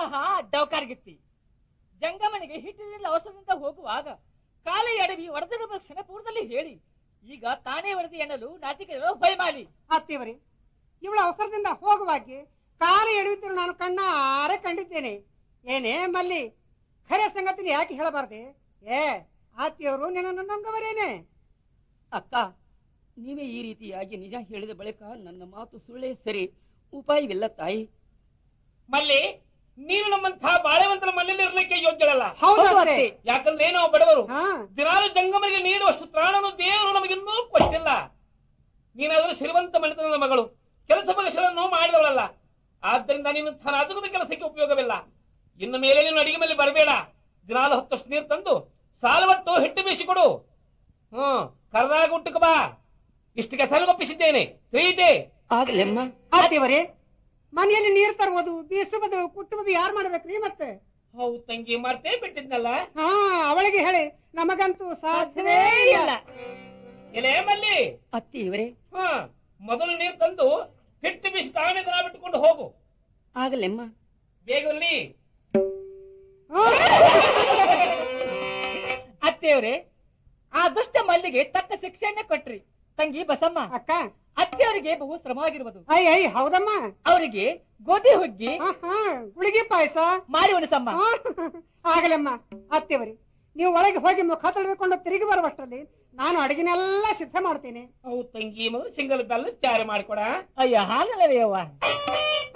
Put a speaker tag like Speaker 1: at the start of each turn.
Speaker 1: ಮಹಾ ಡೌಕಾರ್ಗಿತ್ತಿ ಜಂಗಮನಿಗೆ ಹಿಟ್ಟಿನಿಂದ ಅವಸರದಿಂದ ಹೋಗುವಾಗ ಕಾಲ ಎಡವಿ ಒಡೆದಿರುವ ಕ್ಷಣಪೂರ್ವದಲ್ಲಿ ಹೇಳಿ ಈಗ ತಾನೇ ಒಡೆದು ಎನ್ನಲು ನಾಚಿಕೆ ಭಯಮಾಲಿ
Speaker 2: ಅತ್ತಿಯವರೇ ಇವಳ ಅವಸರದಿಂದ ಹೋಗುವಾಗೆ ಕಾಲ ಎಳೆಯುತ್ತಿರು ನಾನು ಕಣ್ಣಾರೆ ಕಂಡಿದ್ದೇನೆ ಏನೇ ಮಲ್ಲಿ ಖರೆ ಸಂಗತಿನ ಯಾಕೆ ಹೇಳಬಾರ್ದೆ ಏ ಆತಿಯವರು ನಿನ್ನನ್ನು ನಂಗವರೇನೆ
Speaker 3: ಅಕ್ಕ ನೀವೇ ಈ ರೀತಿಯಾಗಿ ನಿಜ ಹೇಳಿದ ಬಳಿಕ ನನ್ನ ಮಾತು ಸುಳ್ಳೇ ಸರಿ ಉಪಾಯವಿಲ್ಲ ತಾಯಿ
Speaker 4: ಮಲ್ಲಿ ನೀನು ನಮ್ಮಂತಹ ಬಾಳೆವಂತರ ಮನೆಯಲ್ಲಿ ಇರ್ಲಿಕ್ಕೆ ಯೋಗ್ಯಳಲ್ಲ
Speaker 2: ಹೌದು
Speaker 1: ಹೌದು
Speaker 2: ಅತ್ತೆ.
Speaker 1: ಅತ್ತೆ.
Speaker 4: ಯಾಕಂದ್ರೆ ನಾವು ಬಡವರು
Speaker 2: ಹಾ
Speaker 4: ದಿನಾಲು ಜಂಗಮರಿಗೆ ನೀಡುವಷ್ಟು ತ್ರಾಣನು ದೇವರು ನಮಗಿನ್ನೂ ಕೊಟ್ಟಿಲ್ಲ ನೀನಾದರೂ ಶ್ರೀಮಂತ ಮನೆತನದ ಮಗಳು ಕೆಲಸ ಬಗೆಗಳನ್ನು ಮಾಡಿದವಳಲ್ಲ ಆದ್ದರಿಂದ ನೀನು ರಾಜಕದ ಕೆಲಸಕ್ಕೆ ಉಪಯೋಗವಿಲ್ಲ ಇನ್ನು ಮೇಲೆ ನೀನು ಅಡಿಗೆ ಮೇಲೆ ಬರಬೇಡ ದಿನಾಲು ಹತ್ತಷ್ಟು ನೀರು ತಂದು ಸಾಲವಟ್ಟು ಹಿಟ್ಟು ಬೀಸಿಕೊಡು ಹ್ಮ್ ಕರ್ದಾಗ ಊಟಕ್ಕೆ ಬಾ ಇಷ್ಟು ಕೆಸರುಗೊಪ್ಪಿಸಿದ್ದೇನೆ ತಿಳಿಯಿತೆ
Speaker 3: ಆಗಲೆಮ್ಮ
Speaker 2: ಆತಿಯವರೇ ಮನೆಯಲ್ಲಿ ನೀರು ತರುವುದು ಬೀಸುವುದು ಕುಟ್ಟುವುದು ಯಾರು ಮಾಡ್ಬೇಕ್ರಿ ಮತ್ತೆ
Speaker 4: ಹೌದು ತಂಗಿ ಮರ್ತೇ ಬಿಟ್ಟಿದ್ನಲ್ಲ
Speaker 2: ಹಾ ಅವಳಿಗೆ ಹೇಳಿ ನಮಗಂತೂ ಸಾಧ್ಯವೇ ಇಲ್ಲ
Speaker 4: ಎಲೆ ಮಲ್ಲಿ
Speaker 3: ಅತ್ತಿಯವರೇ
Speaker 4: ಹ ಮೊದಲು ನೀರು ತಂದು ಹಿಟ್ಟು ಬೀಸಿ ತಾವೇ ದನ ಬಿಟ್ಟುಕೊಂಡು ಹೋಗು
Speaker 3: ಆಗಲೆಮ್ಮ
Speaker 4: ಬೇಗಲ್ಲಿ
Speaker 1: ಅತ್ತೆಯವರೇ ಆ ದುಷ್ಟ ಮಲ್ಲಿಗೆ ತಕ್ಕ ಶಿಕ್ಷೆಯನ್ನೇ ಕೊಟ್ರಿ ತಂಗಿ ಬಸಮ್ಮ
Speaker 2: ಅಕ್ಕ
Speaker 1: ಅತ್ತೆಯವರಿಗೆ ಬಹು ಶ್ರಮವಾಗಿರುವುದು
Speaker 2: ಐ ಐ ಹೌದಮ್ಮ
Speaker 1: ಅವರಿಗೆ ಗೋಧಿ ಹುಗ್ಗಿ
Speaker 2: ಹಾ ಹಾ ಗುಳಿಗೆ ಪಾಯಸ
Speaker 1: ಮಾಡಿ ಉಣಿಸಮ್ಮ
Speaker 2: ಆಗಲಮ್ಮ ಅತ್ತೆವರಿ ನೀವು ಒಳಗೆ ಹೋಗಿ ಮುಖ ತೊಳೆದುಕೊಂಡು ತಿರುಗಿ ಬರುವಷ್ಟರಲ್ಲಿ ನಾನು ಅಡಿಗೆನೆಲ್ಲ ಸಿದ್ಧ ಮಾಡ್ತೀನಿ
Speaker 4: ಅವು ತಂಗಿ ಮೊದಲು ಸಿಂಗಲ್ ಬೆಲ್ಲ ಚಾರು ಮಾಡಿಕೊಡ
Speaker 1: ಅಯ್ಯ ಹಾಲಲ್ಲವೇ ಅವ್ವ